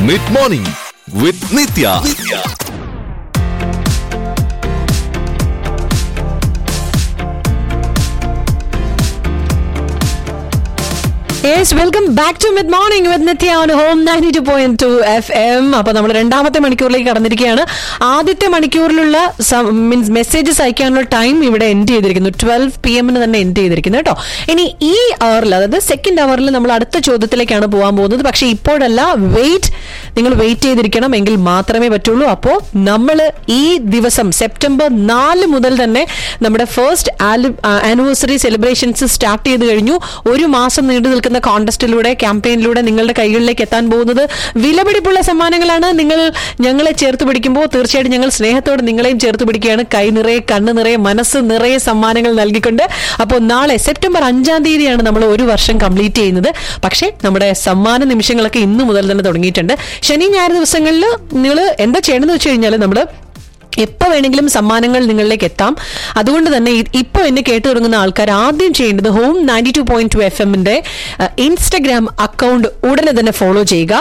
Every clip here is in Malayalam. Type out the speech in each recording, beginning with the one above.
Mid morning with Nithya yes welcome back to mid morning with Nithya on home ninety two point two F M അപ്പൊ നമ്മൾ രണ്ടാമത്തെ മണിക്കൂറിലേക്ക് കടന്നിരിക്കുകയാണ് ആദ്യത്തെ മണിക്കൂറിലുള്ള മീൻസ് മെസ്സേജസ് അയക്കാനുള്ള ടൈം ഇവിടെ എൻഡ് ചെയ്തിരിക്കുന്നു ട്വൽവ് പി എമ്മിന് തന്നെ എൻഡ് ചെയ്തിരിക്കുന്നു കേട്ടോ ഇനി ഈ അവറിൽ അതായത് സെക്കൻഡ് അവറിൽ നമ്മൾ അടുത്ത ചോദ്യത്തിലേക്കാണ് പോകാൻ പോകുന്നത് പക്ഷേ ഇപ്പോഴല്ല വെയിറ്റ് നിങ്ങൾ വെയിറ്റ് ചെയ്തിരിക്കണം എങ്കിൽ മാത്രമേ പറ്റുള്ളൂ അപ്പോൾ നമ്മൾ ഈ ദിവസം സെപ്റ്റംബർ നാല് മുതൽ തന്നെ നമ്മുടെ ഫസ്റ്റ് ആനിവേഴ്സറി സെലിബ്രേഷൻസ് സ്റ്റാർട്ട് ചെയ്ത് കഴിഞ്ഞു ഒരു മാസം നീണ്ടു നിൽക്കുന്ന കോൺടെസ്റ്റിലൂടെ ക്യാമ്പയിനിലൂടെ നിങ്ങളുടെ കൈകളിലേക്ക് എത്താൻ പോകുന്നത് വിലപിടിപ്പുള്ള സമ്മാനങ്ങളാണ് നിങ്ങൾ ഞങ്ങളെ ചേർത്ത് പിടിക്കുമ്പോൾ തീർച്ചയായിട്ടും ഞങ്ങൾ സ്നേഹത്തോടെ നിങ്ങളെയും ചേർത്ത് പിടിക്കുകയാണ് കൈ നിറയെ കണ്ണ് നിറയെ മനസ്സ് നിറയെ സമ്മാനങ്ങൾ നൽകിക്കൊണ്ട് അപ്പോൾ നാളെ സെപ്റ്റംബർ അഞ്ചാം തീയതിയാണ് നമ്മൾ ഒരു വർഷം കംപ്ലീറ്റ് ചെയ്യുന്നത് പക്ഷേ നമ്മുടെ സമ്മാന നിമിഷങ്ങളൊക്കെ ഇന്നു മുതൽ തന്നെ തുടങ്ങിയിട്ടുണ്ട് ശനി ഞായർ ദിവസങ്ങളിൽ നിങ്ങൾ എന്താ ചെയ്യണമെന്ന് വെച്ച് കഴിഞ്ഞാൽ നമ്മൾ എപ്പോൾ വേണമെങ്കിലും സമ്മാനങ്ങൾ നിങ്ങളിലേക്ക് എത്താം അതുകൊണ്ട് തന്നെ ഇ- ഇപ്പോൾ എന്നെ കേട്ടു തുടങ്ങുന്ന ആൾക്കാർ ആദ്യം ചെയ്യേണ്ടത് home ninety two point two F എമ്മിന്റെ ഇൻസ്റ്റഗ്രാം അക്കൗണ്ട് ഉടനെ തന്നെ ഫോളോ ചെയ്യുക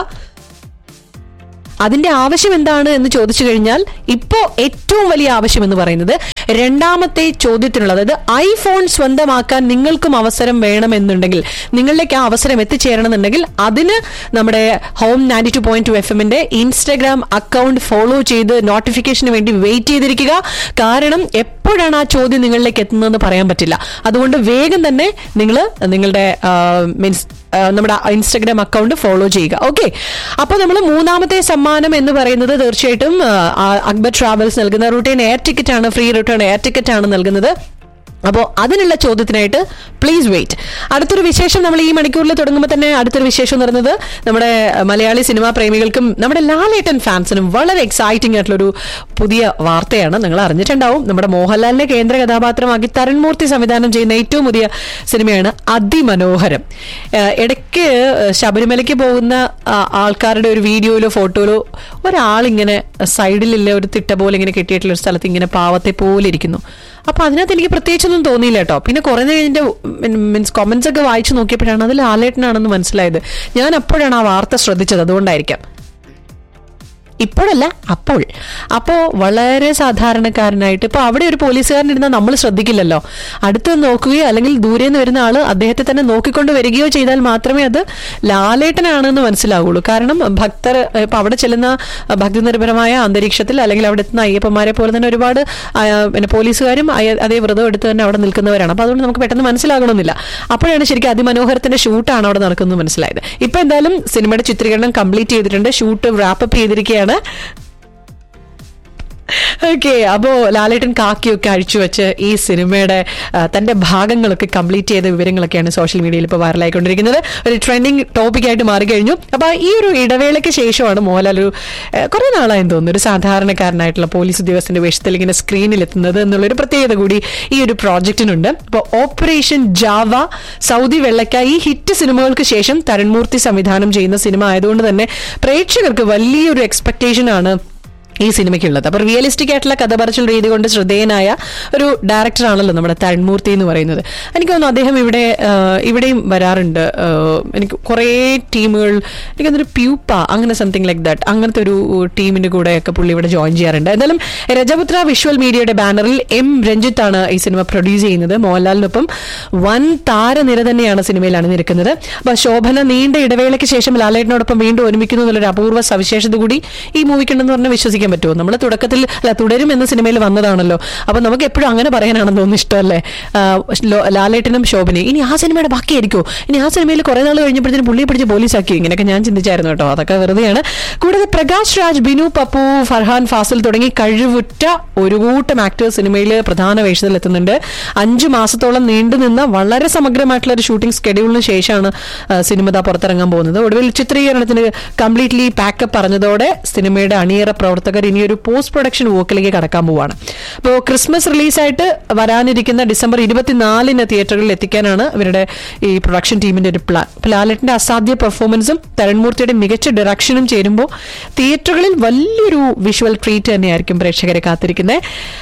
അതിന്റെ ആവശ്യം എന്താണ് എന്ന് ചോദിച്ചു കഴിഞ്ഞാൽ ഇപ്പോ ഏറ്റവും വലിയ ആവശ്യം എന്ന് പറയുന്നത് രണ്ടാമത്തെ ചോദ്യത്തിനുള്ള അതായത് ഐഫോൺ സ്വന്തമാക്കാൻ നിങ്ങൾക്കും അവസരം വേണമെന്നുണ്ടെങ്കിൽ നിങ്ങളിലേക്ക് ആ അവസരം എത്തിച്ചേരണമെന്നുണ്ടെങ്കിൽ അതിന് നമ്മുടെ home ninety two point two F എമ്മിന്റെ ഇൻസ്റ്റഗ്രാം അക്കൗണ്ട് ഫോളോ ചെയ്ത് നോട്ടിഫിക്കേഷന് വേണ്ടി വെയിറ്റ് ചെയ്തിരിക്കുക കാരണം എപ്പോഴാണ് ആ ചോദ്യം നിങ്ങളിലേക്ക് എത്തുന്നതെന്ന് പറയാൻ പറ്റില്ല അതുകൊണ്ട് വേഗം തന്നെ നിങ്ങൾ നിങ്ങളുടെ മീൻസ് നമ്മുടെ ഇൻസ്റ്റഗ്രാം അക്കൗണ്ട് ഫോളോ ചെയ്യുക ഓക്കെ അപ്പോൾ നമ്മൾ മൂന്നാമത്തെ സമ്മാനം എന്ന് പറയുന്നത് തീർച്ചയായിട്ടും ആ, ആ, അക്ബർ ട്രാവൽസ് നൽകുന്ന റിട്ടേൺ എയർ ടിക്കറ്റ് ആണ് ഫ്രീ റിട്ടേൺ എയർ ടിക്കറ്റ് ആണ് നൽകുന്നത് അപ്പോൾ അതിനുള്ള ചോദ്യത്തിനായിട്ട് പ്ലീസ് വെയിറ്റ് അടുത്തൊരു വിശേഷം നമ്മൾ ഈ മണിക്കൂറിൽ തുടങ്ങുമ്പോൾ തന്നെ അടുത്തൊരു വിശേഷം എന്ന് പറയുന്നത് നമ്മുടെ മലയാളി സിനിമാ പ്രേമികൾക്കും നമ്മുടെ ലാലേട്ടൻ ഫാൻസിനും വളരെ എക്സൈറ്റിംഗ് ആയിട്ടുള്ളൊരു പുതിയ വാർത്തയാണ് നിങ്ങൾ അറിഞ്ഞിട്ടുണ്ടാവും നമ്മുടെ മോഹൻലാലിനെ കേന്ദ്ര കഥാപാത്രമാക്കി തരൺമൂർത്തി സംവിധാനം ചെയ്യുന്ന ഏറ്റവും പുതിയ സിനിമയാണ് അതിമനോഹരം ഏഹ് ഇടയ്ക്ക് ശബരിമലയ്ക്ക് പോകുന്ന ആ, ആൾക്കാരുടെ ഒരു വീഡിയോയിലോ ഫോട്ടോയിലോ ഒരാളിങ്ങനെ സൈഡിലില്ല ഒരു തിട്ട പോലെ ഇങ്ങനെ കെട്ടിയിട്ടുള്ള ഒരു സ്ഥലത്ത് ഇങ്ങനെ പാവത്തെ പോലെ ഇരിക്കുന്നു അപ്പൊ അതിനകത്ത് എനിക്ക് പ്രത്യേകിച്ചൊന്നും തോന്നിയില്ല കേട്ടോ പിന്നെ കുറെ കഴിഞ്ഞിന്റെ മീൻസ് കൊമന്റ്സ് ഒക്കെ വായിച്ചു നോക്കിയപ്പോഴാണ് അതിൽ ആലേട്ടനാണെന്ന് മനസ്സിലായത് ഞാൻ അപ്പോഴാണ് ആ വാർത്ത ശ്രദ്ധിച്ചത് അതുകൊണ്ടായിരിക്കാം ഇപ്പോഴല്ല അപ്പോൾ അപ്പോൾ വളരെ സാധാരണക്കാരനായിട്ട് ഇപ്പോൾ അവിടെ ഒരു പോലീസുകാരൻ ഇരുന്നാൽ നമ്മൾ ശ്രദ്ധിക്കില്ലല്ലോ അടുത്ത് നോക്കുകയോ അല്ലെങ്കിൽ ദൂരെ നിന്ന് വരുന്ന ആൾ അദ്ദേഹത്തെ തന്നെ നോക്കിക്കൊണ്ട് വരികയോ ചെയ്താൽ മാത്രമേ അത് ലാലേട്ടനാണെന്ന് മനസ്സിലാവുള്ളൂ കാരണം ഭക്തർ ഇപ്പം അവിടെ ചെല്ലുന്ന ഭക്തി നിർഭരമായ അന്തരീക്ഷത്തിൽ അല്ലെങ്കിൽ അവിടെ എത്തുന്ന അയ്യപ്പന്മാരെ പോലെ തന്നെ ഒരുപാട് ആ, പിന്നെ പോലീസുകാരും അയ- അതേ വ്രതം എടുത്ത് തന്നെ അവിടെ നിൽക്കുന്നവരാണ് അപ്പോൾ അതുകൊണ്ട് നമുക്ക് പെട്ടെന്ന് മനസ്സിലാകണമെന്നില്ല അപ്പോഴാണ് ശരിക്കും അതിമനോഹരത്തിന്റെ ഷൂട്ടാണ് അവിടെ നടക്കുന്നത് മനസ്സിലായത് ഇപ്പൊ എന്തായാലും സിനിമയുടെ ചിത്രീകരണം കംപ്ലീറ്റ് ചെയ്തിട്ടുണ്ട് ഷൂട്ട് റാപ്പപ്പ് ചെയ്തിരിക്കുകയാണ് ഓക്കെ അപ്പോ ലാലേട്ടൻ കാക്കിയൊക്കെ അഴിച്ചു വെച്ച് ഈ സിനിമയുടെ ആ, തന്റെ ഭാഗങ്ങളൊക്കെ കംപ്ലീറ്റ് ചെയ്ത വിവരങ്ങളൊക്കെയാണ് സോഷ്യൽ മീഡിയയിൽ ഇപ്പോൾ വൈറലായിക്കൊണ്ടിരിക്കുന്നത് ഒരു ട്രെൻഡിങ് ടോപ്പിക്കായിട്ട് മാറിക്കഴിഞ്ഞു അപ്പൊ ഈ ഒരു ഇടവേളയ്ക്ക് ശേഷമാണ് മോഹൻലാൽ ഒരു ആ, കുറെ നാളായെന്ന് തോന്നുന്നു ഒരു സാധാരണക്കാരനായിട്ടുള്ള പോലീസ് ഉദ്യോഗസ്ഥന്റെ വേഷത്തിൽ ഇങ്ങനെ സ്ക്രീനിൽ എത്തുന്നത് എന്നുള്ളൊരു പ്രത്യേകത കൂടി ഈ ഒരു പ്രോജക്റ്റിനുണ്ട് അപ്പോൾ ഓപ്പറേഷൻ ജാവ സൗദി വെള്ളക്ക ഈ ഹിറ്റ് സിനിമകൾക്ക് ശേഷം തരൺമൂർത്തി സംവിധാനം ചെയ്യുന്ന സിനിമ ആയതുകൊണ്ട് തന്നെ പ്രേക്ഷകർക്ക് വലിയൊരു എക്സ്പെക്ടേഷൻ ആണ് ഈ സിനിമയ്ക്കുള്ളത് അപ്പൊ റിയലിസ്റ്റിക് ആയിട്ടുള്ള കഥ പറച്ചിൽ രീതി കൊണ്ട് ശ്രദ്ധേയനായ ഒരു ഡയറക്ടറാണല്ലോ നമ്മുടെ തൺമൂർത്തി എന്ന് പറയുന്നത് എനിക്ക് തോന്നുന്നു അദ്ദേഹം ഇവിടെ ആ, ഇവിടെയും വരാറുണ്ട് ആ, എനിക്ക് കുറേ ടീമുകൾ എനിക്ക് തോന്നുന്നു പ്യൂപ്പ അങ്ങനെ സംതിങ് ലൈക്ക് ദാറ്റ് അങ്ങനത്തെ ഒരു ടീമിന്റെ കൂടെയൊക്കെ പുള്ളി ഇവിടെ ജോയിൻ ചെയ്യാറുണ്ട് എന്തായാലും രജപുത്ര വിഷ്വൽ മീഡിയയുടെ ബാനറിൽ എം രഞ്ജിത്ത് ആണ് ഈ സിനിമ പ്രൊഡ്യൂസ് ചെയ്യുന്നത് മോഹൻലാലിനൊപ്പം വൻ താരനിര തന്നെയാണ് സിനിമയിൽ അണിനിരക്കുന്നത് അപ്പൊ ശോഭന നീണ്ട ഇടവേളയ്ക്ക് ശേഷം ലാലേട്ടനോടൊപ്പം വീണ്ടും ഒരുമിക്കുന്നു എന്നുള്ളൊരു അപൂർവ സവിശേഷത കൂടി ഈ മൂവിക്കുണ്ടെന്ന് പറഞ്ഞാൽ വിശ്വസിക്കാൻ പറ്റുമോ നമ്മൾ തുടക്കത്തിൽ അല്ല തുടരും എന്ന സിനിമയിൽ വന്നതാണല്ലോ അപ്പൊ നമുക്ക് എപ്പോഴും അങ്ങനെ പറയാനാണെന്ന് തോന്നുന്നു ഇഷ്ടമല്ലേ ആ, ലോ- ലാലേട്ടനും ശോഭനയും ഇനി ആ സിനിമയുടെ ബാക്കിയായിരിക്കോ ഇനി ആ സിനിമയിൽ കുറെ നാൾ കഴിഞ്ഞപ്പോഴത്തേനും പുള്ളിയെ പിടിച്ച് പോലീസാക്കിയോ ഇങ്ങനെയൊക്കെ ഞാൻ ചിന്തിച്ചായിരുന്നു കേട്ടോ അതൊക്കെ വെറുതെയാണ് കൂടാതെ പ്രകാശ് രാജ് ബിനു പപ്പു ഫർഹാൻ ഫാസിൽ തുടങ്ങി കഴിവുറ്റ ഒരു കൂട്ടം ആക്ടേഴ്സ് സിനിമയിൽ പ്രധാന വേഷത്തിൽ എത്തുന്നുണ്ട് അഞ്ചു മാസത്തോളം നീണ്ടുനിന്ന വളരെ സമഗ്രമായിട്ടുള്ള ഒരു ഷൂട്ടിംഗ് സ്കെഡ്യൂളിന് ശേഷമാണ് ആ, സിനിമ ദാ പുറത്തിറങ്ങാൻ പോകുന്നത് ഒടുവിൽ ചിത്രീകരണത്തിന് കംപ്ലീറ്റ്ലി പാക്കപ്പ് പറഞ്ഞതോടെ സിനിമയുടെ അണിയറ പ്രവർത്തകർ ഇനി ഒരു പോസ്റ്റ് പ്രൊഡക്ഷൻ വർക്കിലേക്ക് കടക്കാൻ പോവാണ് അപ്പോൾ ക്രിസ്മസ് റിലീസായിട്ട് വരാനിരിക്കുന്ന ഡിസംബർ ഇരുപത്തിനാലിന് തിയേറ്ററുകളിൽ എത്തിക്കാനാണ് ഇവരുടെ ഈ പ്രൊഡക്ഷൻ ടീമിന്റെ ഒരു പ്ലാൻ അപ്പോൾ ലാലേട്ടിന്റെ അസാധ്യ പെർഫോമൻസും തരൺമൂർത്തിയുടെ മികച്ച ഡയറക്ഷനും ചേരുമ്പോൾ തിയേറ്ററുകളിൽ വലിയൊരു വിഷ്വൽ ട്രീറ്റ് തന്നെയായിരിക്കും പ്രേക്ഷകരെ കാത്തിരിക്കുന്നത്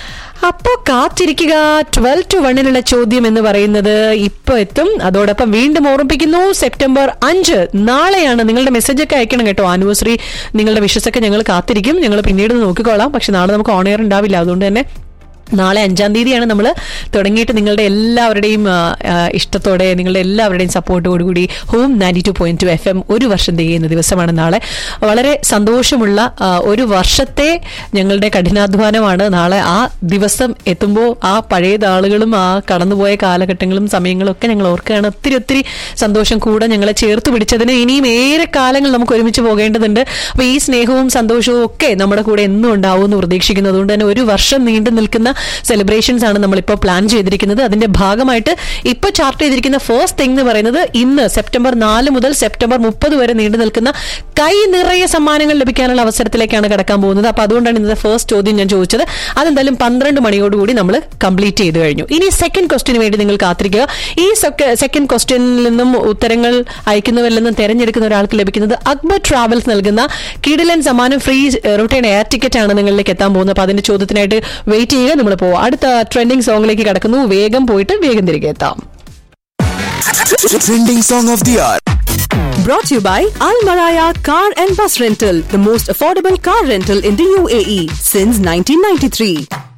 അപ്പോ കാത്തിരിക്കുക ട്വൽവ് ടു വണ്ണിനുള്ള ചോദ്യം എന്ന് പറയുന്നത് ഇപ്പൊ എത്തും അതോടൊപ്പം വീണ്ടും ഓർമ്മിപ്പിക്കുന്നു സെപ്റ്റംബർ അഞ്ച് നാളെയാണ് നിങ്ങളുടെ മെസ്സേജ് ഒക്കെ അയക്കണം കേട്ടോ ആനിവേഴ്സറി നിങ്ങളുടെ വിഷസൊക്കെ ഞങ്ങൾ കാത്തിരിക്കും ഞങ്ങൾ പിന്നീട് നോക്കിക്കോളാം പക്ഷെ നാളെ നമുക്ക് ഓൺ എയർ ഉണ്ടാവില്ല അതുകൊണ്ട് തന്നെ നാളെ അഞ്ചാം തീയതിയാണ് നമ്മൾ തുടങ്ങിയിട്ട് നിങ്ങളുടെ എല്ലാവരുടെയും ആ, ആ, ഇഷ്ടത്തോടെ നിങ്ങളുടെ എല്ലാവരുടെയും സപ്പോർട്ടോടുകൂടി home ninety two point two F M ഒരു വർഷം തികയുന്ന ദിവസമാണ് നാളെ വളരെ സന്തോഷമുള്ള ആ, ഒരു വർഷത്തെ ഞങ്ങളുടെ കഠിനാധ്വാനമാണ് നാളെ ആ ദിവസം എത്തുമ്പോൾ ആ പഴയ നാളുകളും ആ കടന്നുപോയ കാലഘട്ടങ്ങളും സമയങ്ങളും ഒക്കെ ഞങ്ങൾ ഓർക്കുകയാണ് ഒത്തിരി ഒത്തിരി സന്തോഷം കൂടെ ഞങ്ങളെ ചേർത്ത് പിടിച്ചതിന് ഇനിയും ഏറെ കാലങ്ങൾ നമുക്ക് ഒരുമിച്ച് പോകേണ്ടതുണ്ട് അപ്പൊ ഈ സ്നേഹവും സന്തോഷവും ഒക്കെ നമ്മുടെ കൂടെ എന്നും ഉണ്ടാവും എന്ന് പ്രതീക്ഷിക്കുന്നു അതുകൊണ്ട് തന്നെ ഒരു വർഷം നീണ്ടു നിൽക്കുന്ന സെലിബ്രേഷൻസ് ആണ് നമ്മളിപ്പോൾ പ്ലാൻ ചെയ്തിരിക്കുന്നത് അതിന്റെ ഭാഗമായിട്ട് ഇപ്പൊ ചാർട്ട് ചെയ്തിരിക്കുന്ന ഫസ്റ്റ് തിങ് എന്ന് പറയുന്നത് ഇന്ന് സെപ്റ്റംബർ നാല് മുതൽ സെപ്റ്റംബർ മുപ്പത് വരെ നീണ്ടു നിൽക്കുന്ന കൈ നിറയെ സമ്മാനങ്ങൾ ലഭിക്കാനുള്ള അവസരത്തിലേക്കാണ് കടക്കാൻ പോകുന്നത് അപ്പൊ അതുകൊണ്ടാണ് ഇന്നത്തെ ഫസ്റ്റ് ചോദ്യം ഞാൻ ചോദിച്ചത് അതെന്തായാലും പന്ത്രണ്ട് മണിയോടുകൂടി നമ്മൾ കംപ്ലീറ്റ് ചെയ്ത് കഴിഞ്ഞു ഇനി സെക്കൻഡ് ക്വസ്റ്റിന് വേണ്ടി നിങ്ങൾ കാത്തിരിക്കുക ഈ സെക്കൻഡ് ക്വസ്റ്റ്യനിൽ നിന്നും ഉത്തരങ്ങൾ അയക്കുന്നവരിൽ നിന്നും തെരഞ്ഞെടുക്കുന്ന ഒരാൾക്ക് ലഭിക്കുന്നത് അക്ബർ ട്രാവൽസ് നൽകുന്ന കിടിലൻ സമ്മാനം ഫ്രീ റിട്ടേൺ എയർ ടിക്കറ്റ് ആണ് നിങ്ങളിലേക്ക് എത്താൻ പോകുന്നത് അപ്പൊ അതിന്റെ ചോദ്യത്തിനായിട്ട് വെയിറ്റ് ചെയ്യുക നമ്മൾ പോവാം അടുത്ത ട്രെൻഡിങ് സോങ്ങിലേക്ക് കടക്കുന്നു വേഗം പോയിട്ട് വേഗം തിരികെ എത്താം Trending song of the hour. Brought to you by Al Maraya Car and Bus Rental, the most affordable car rental in the UAE since 1993.